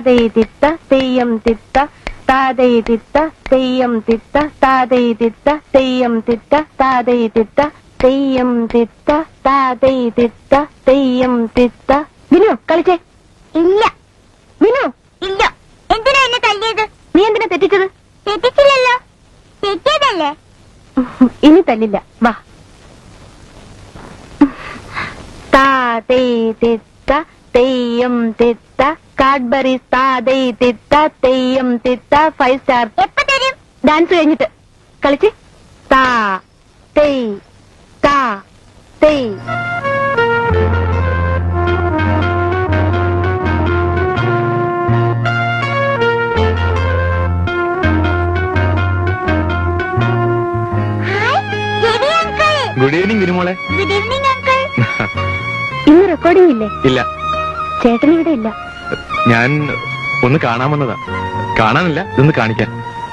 താതൈ തിത്ത തെയ്യം തിത്ത താതൈ തിത്ത തെയ്യം തിത്ത താതൈ തിത്ത തെയ്യം തിത്ത താതൈ തിത്ത തെയ്യം തിത്ത താതൈ തിത്ത തെയ്യം തിത്ത വിനു കളിച്ചേ ഇല്ല വിനു ഇല്ല എന്തിനാ എന്നെ തല്ലിയത് നീ എന്തിനാ തെറ്റിച്ചത് തെറ്റിച്ചില്ലല്ലോ തെറ്റിയതല്ലേ ഇനി തല്ലില്ല വാ താതൈ തിത്ത തെയ്യം തിത്ത കാഡ്ബറീസ് താതൈ തിത്ത തെയ്യം തിത്ത ഫൈവ് സ്റ്റാർ എപ്പ തരും ഡാൻസ് കഴിഞ്ഞിട്ട് കളിച്ച് താ തെയ് താ തെയ് hi Ravi uncle good evening ഗുരുമോളെ ഗുഡ് ഈവനിങ് അങ്കിൾ ഇന്ന് റെക്കോർഡിംഗ് ഇല്ലേ ഇല്ല ചേട്ടൻ ഇവിടെ ഇല്ല ഞാൻ ഒന്ന് കാണാൻ വന്നതാ കാണാനല്ല ഇതൊന്ന് കാണിക്കാൻ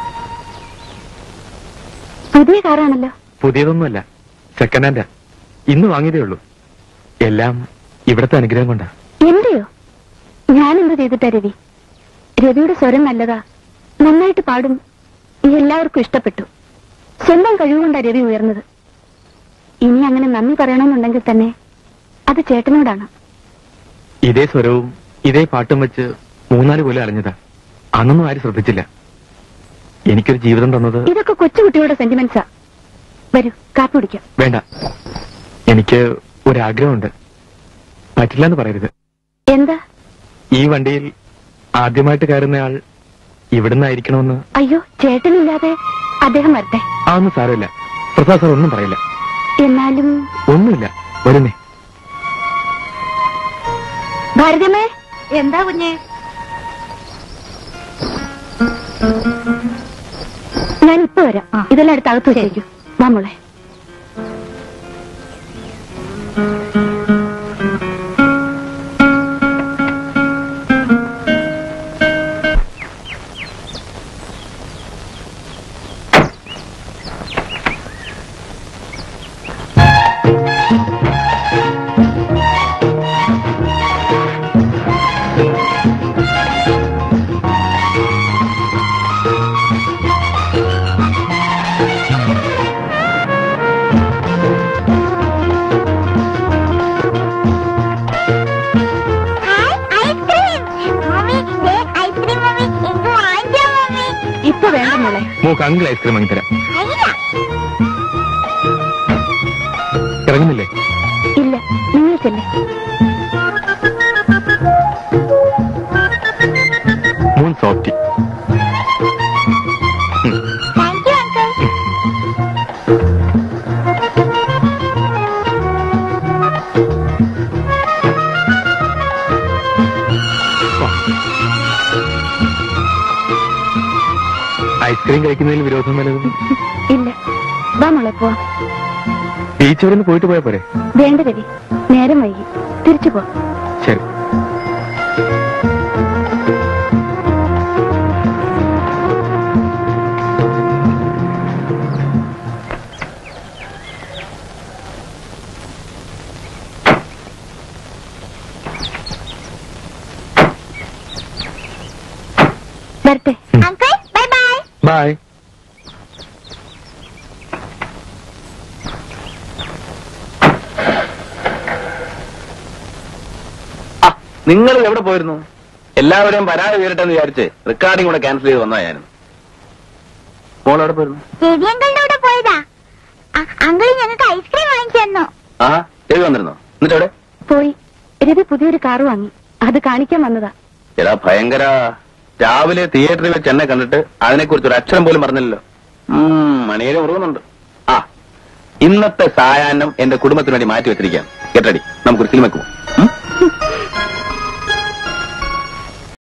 പുതിയ കാറാണല്ലോ പുതിയതൊന്നുമല്ല സെക്കൻഡ് ഹാൻഡാ ഇന്ന് വാങ്ങിയതേ ഉള്ളൂ എല്ലാം ഇവിടത്തെ അനുഗ്രഹം കൊണ്ടാ എന്റെയോ ഞാൻ എന്ത് ചെയ്തിട്ടാ രവി രവിയുടെ സ്വരം നല്ലതാ നന്നായിട്ട് പാടും എല്ലാവർക്കും ഇഷ്ടപ്പെട്ടു സ്വന്തം കഴിവുകൊണ്ടാ രവി ഉയർന്നത് ഇനി അങ്ങനെ നന്ദി പറയണമെന്നുണ്ടെങ്കിൽ തന്നെ അത് ചേട്ടനോടാണ് ഇതേ സ്വരവും ഇതേ പാട്ടും വെച്ച് മൂന്നാല് കൊല്ലം അലഞ്ഞതാ അന്നൊന്നും ആരും ശ്രദ്ധിച്ചില്ല എനിക്കൊരു ജീവിതം തന്നത് ഇതൊക്കെ കൊച്ചുകുട്ടികളുടെ സെന്റിമെന്റ്സാ വരൂ കാപ്പി കുടിക്കാം വേണ്ട എനിക്ക് ഒരാഗ്രഹമുണ്ട് പറ്റില്ല എന്ന് പറയരുത് എന്താ ഈ വണ്ടിയിൽ ആദ്യമായിട്ട് കയറുന്നയാൾ ഇവിടുന്നായിരിക്കണമെന്ന് അയ്യോ ചേട്ടനില്ലാതെ അദ്ദേഹം വരട്ടെ അതൊന്നും സാരമില്ല പ്രസാദ് സാർ ഒന്നും പറയില്ല എന്നാലും ഒന്നുമില്ല വരുന്നേ ഭാരതമേ എന്താ കുഞ്ഞെ ഞാൻ ഇപ്പൊ വരാം ഇതെല്ലാം അടുത്ത് അകത്ത് വെച്ചേക്കൂ വാ മോളെ ഹായ് ഐസ്ക്രീം മമ്മി ദേ ഐസ്ക്രീം മമ്മി എനിക്ക് വാങ്ങിച്ചോ മമ്മി ഇപ്പൊ വേണ്ട മോളെ മോക്ക് അങ്കിൾ ഐസ്ക്രീം വാങ്ങിത്തരാം അയ്യ ഇറങ്ങുന്നില്ലേ ഇല്ല നിങ്ങൾ ചെല്ലേ മൂന്ന് softy thank you uncle ice cream കഴിക്കുന്നതിൽ വിരോധം വല്ലതും ഇല്ല വാ മോളെ പോവാം ബീച്ച് വരെ ഒന്ന് പോയിട്ട് പോയാ പോരെ വേണ്ട രവി നേരം വൈകി തിരിച്ചു പോ ശരി വരട്ടെ അങ്കിൾ ബൈ ബൈ ബൈ നിങ്ങൾ എവിടെ പോയിരുന്നു എല്ലാവരെയും പരാതി തീരട്ടെന്ന് വിചാരിച്ച് റെക്കോർഡിംഗ് കൂടെ ക്യാൻസൽ ചെയ്ത് വന്നതായിരുന്നു മോൾ എവിടെ പോയിരുന്നു രവി അങ്കിളിന്റെ കൂടെ പോയതാ അങ്കിൾ ഞങ്ങൾക്ക് ഐസ്ക്രീം വാങ്ങിച്ചു തന്നു ആ രവി വന്നിരുന്നോ എന്നിട്ട് എവിടെ പോയി രവി പുതിയൊരു കാറ് വാങ്ങി അത് കാണിക്കാൻ വന്നതാ എടാ ഭയങ്കര രാവിലെ തിയേറ്ററിൽ വെച്ച് എന്നെ കണ്ടിട്ട് അതിനെക്കുറിച്ച് ഒരു അക്ഷരം പോലും പറഞ്ഞില്ലല്ലോ ഉം, മണിയേരെ ഉറങ്ങുന്നുണ്ട് ആ ഇന്നത്തെ സായാഹ്നം എന്റെ കുടുംബത്തിന് വേണ്ടി മാറ്റി വെച്ചിരിക്കാം കേട്ടടി നമുക്കൊരു സിനിമക്ക് പോവാം ഉം?